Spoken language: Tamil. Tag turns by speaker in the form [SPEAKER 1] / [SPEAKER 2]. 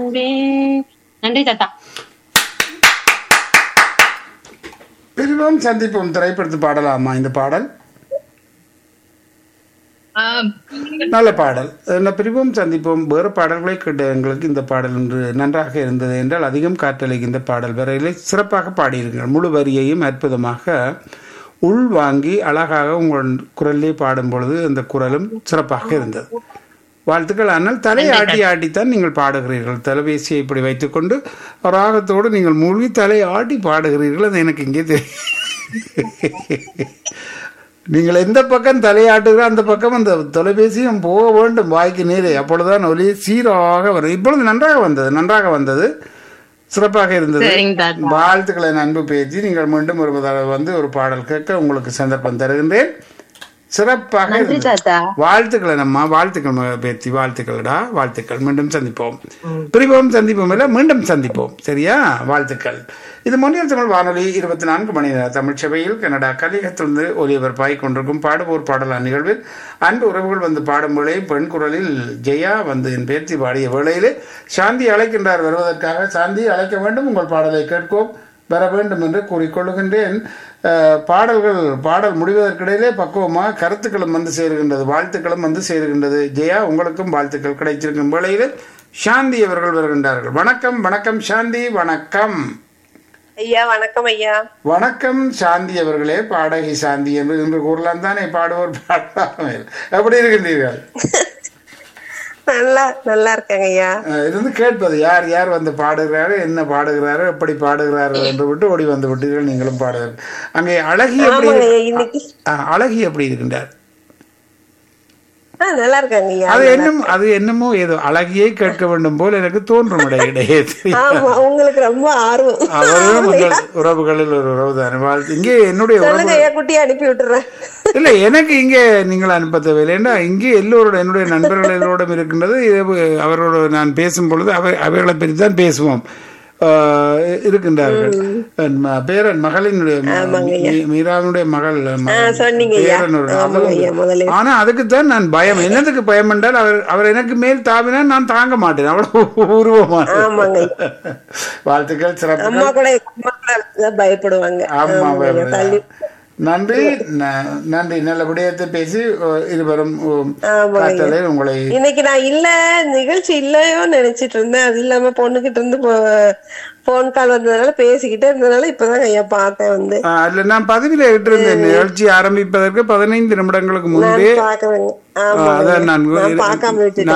[SPEAKER 1] அன்பே நன்றி தாத்தா
[SPEAKER 2] பிரிவோம் சந்திப்போம் திரைப்படத்து பாடலாமா இந்த பாடல்
[SPEAKER 3] ஆஹ்
[SPEAKER 2] நல்ல பாடல் என்ன பிரிவோம் சந்திப்போம் வேறு பாடல்களை கேட்ட எங்களுக்கு இந்த பாடல் ஒன்று நன்றாக இருந்தது என்றால் அதிகம் காற்றலைகின்ற பாடல் வரையிலே சிறப்பாக பாடியிருங்கள் முழு வரியையும் அற்புதமாக உள் வாங்கி அழகாக உங்கள் குரலிலே பாடும் பொழுது அந்த குரலும் சிறப்பாக இருந்தது வாழ்த்துக்கள் ஆனால் தலையை ஆட்டி ஆட்டித்தான் நீங்கள் பாடுகிறீர்கள் தொலைபேசியை இப்படி வைத்துக்கொண்டு ராகத்தோடு நீங்கள் மூழ்கி தலையை ஆட்டி பாடுகிறீர்கள் அது எனக்கு இங்கே தெரியும் நீங்கள் எந்த பக்கம் தலையாட்டுகிறோ அந்த பக்கம் அந்த தொலைபேசியும் போக வேண்டும் வாய்க்கு நீரே அப்பொழுதுதான் ஒலி சீராக வரும் இப்பொழுது நன்றாக வந்தது நன்றாக வந்தது சிறப்பாக இருந்தது
[SPEAKER 1] சரிங்க தாத்தா.
[SPEAKER 2] வாழ்த்துக்களை அன்பு பேச்சு நீங்கள் மீண்டும் ஒரு தடவை வந்து ஒரு பாடல் கேட்க உங்களுக்கு சந்தர்ப்பம் தருகின்றேன் சிறப்பாக
[SPEAKER 1] நன்றி
[SPEAKER 2] இருந்தது.
[SPEAKER 1] தாத்தா
[SPEAKER 2] வாழ்த்துக்களை நம்ம வாழ்த்துக்கள் ம- பேத்தி வாழ்த்துக்கள்டா வாழ்த்துக்கள் மீண்டும் சந்திப்போம் பிரிவோம் சந்திப்போம் இல்லை மீண்டும் சந்திப்போம் சரியா வாழ்த்துக்கள் இது மொழியல் தமிழ் வானொலி இருபத்தி நான்கு மணி நேர தமிழ் சபையில் கனடா கலிகத்திலிருந்து ஒலியவர் பாய் கொண்டிருக்கும் பாடுவோர் பாடலான் நிகழ்வில் அன்பு உறவுகள் வந்து பாடும் வேளை பெண் குரலில் ஜெயா வந்து என் பேத்தி பாடிய வேளையிலே சாந்தி அழைக்கின்றார் வருவதற்காக சாந்தி அழைக்க வேண்டும் உங்கள் பாடலை கேட்போம் வர வேண்டும் என்று கூறிக்கொள்ளுகின்றேன் அஹ், பாடல்கள் பாடல் முடிவதற்கிடையிலே பக்குவமாக கருத்துக்களும் வந்து சேருகின்றது வாழ்த்துக்களும் வந்து சேருகின்றது ஜெயா உங்களுக்கும் வாழ்த்துக்கள் கிடைச்சிருக்கும் வேளையில் சாந்தி அவர்கள் வருகின்றார்கள் வணக்கம் வணக்கம் சாந்தி வணக்கம்
[SPEAKER 4] ஐயா வணக்கம் ஐயா
[SPEAKER 2] வணக்கம் சாந்தி அவர்களே பாடகி சாந்தி என்று இன்று கூறலாம் தானே பாடுவோர் பாடலாம் எப்படி இருக்கின்றீர்கள்
[SPEAKER 4] நல்லா நல்லா இருக்காங்க ஐயா
[SPEAKER 2] அஹ், இருந்து கேட்பது யார் யார் வந்து பாடுகிறாரு என்ன பாடுகிறாரு எப்படி பாடுகிறாரு என்று விட்டு ஓடி வந்து விட்டீர்கள் நீங்களும் பாடுகிறார் அங்கே அழகி எப்படி
[SPEAKER 4] ஆமாங்க ஐயா இன்னைக்கு
[SPEAKER 2] அஹ், அழகி எப்படி இருக்கின்றார்
[SPEAKER 4] ஆ நல்லா இருக்காங்க ஐயா
[SPEAKER 2] அது என்னமோ அது என்னமோ ஏதோ அழகியை கேட்க வேண்டும் போல் எனக்கு தோன்றும் இடையிடையே
[SPEAKER 4] ஆமா உங்களுக்கு ரொம்ப ஆர்வம்
[SPEAKER 2] அவரும் உங்கள் உறவுகளில் ஒரு உறவு தானே வாழ்த்து இங்கே என்னுடைய உறவு
[SPEAKER 4] சொல்லுங்க ஐயா குட்டியை அனுப்பி விட்டுறேன்
[SPEAKER 2] இல்லை எனக்கு இங்கே நீங்கள் அனுப்ப தேவையில்லை ஏன்னா இங்கே எல்லோரோட என்னுடைய நண்பர்கள் எல்லோரும் இருக்கின்றது இது அவரோட நான் பேசும் பொழுது அவை அவர்களை பற்றி தான் பேசுவோம் ஆஹ் இருக்கின்றார்கள் என் ம- பேரன் மகளினுடைய ம- மீ- மீராவினுடைய மகள் ம-
[SPEAKER 4] சொன்னீங்க ஐயா.
[SPEAKER 2] பேரன் ஒரு
[SPEAKER 4] ஆமாங்க
[SPEAKER 2] அவரும்
[SPEAKER 4] ஐயா, முதல்ல.
[SPEAKER 2] ஆனா அதுக்குத்தான் நான் பயம் என்னதுக்கு பயம் என்றால் அவர் அவர் எனக்கு மேல் தாவினா நான் தாங்க மாட்டேன் அவ்வளவு உருவமான
[SPEAKER 4] ஆமாங்க
[SPEAKER 2] வாழ்த்துக்கள் சிறப்பு
[SPEAKER 4] அம்மா கூட அம்மா கூட அதுதான் பயப்படுவாங்க
[SPEAKER 2] ஆமா
[SPEAKER 4] ஆமாங்க ஐயா, தள்ளி
[SPEAKER 2] நன்றி ந- நன்றி நல்ல விடயத்தை பேசி ஓ, இருவரும் ஓ,
[SPEAKER 4] ஆமாங்க ஐயா.
[SPEAKER 2] காத்தலை உங்களை
[SPEAKER 4] இன்னைக்கு நான் இல்ல நிகழ்ச்சி இல்லையோ நினைச்சிட்டு இருந்தேன் அது இல்லாம பொண்ணுகிட்ட இருந்து போன் கால் வந்ததுனால பேசிக்கிட்டே இருந்ததுனால இப்பதான் ஐயா பார்த்தேன் வந்து
[SPEAKER 2] ஆ, அதுல நான் பதவியில இட்டிருந்தேன் நிகழ்ச்சி ஆரம்பிப்பதற்கு பதினைந்து நிமிடங்களுக்கு முன்பே
[SPEAKER 4] பாக்க
[SPEAKER 2] ஆ,
[SPEAKER 4] ஆமா
[SPEAKER 2] அதான் நான்
[SPEAKER 4] நான் பார்க்காம விட்டுட்டேன்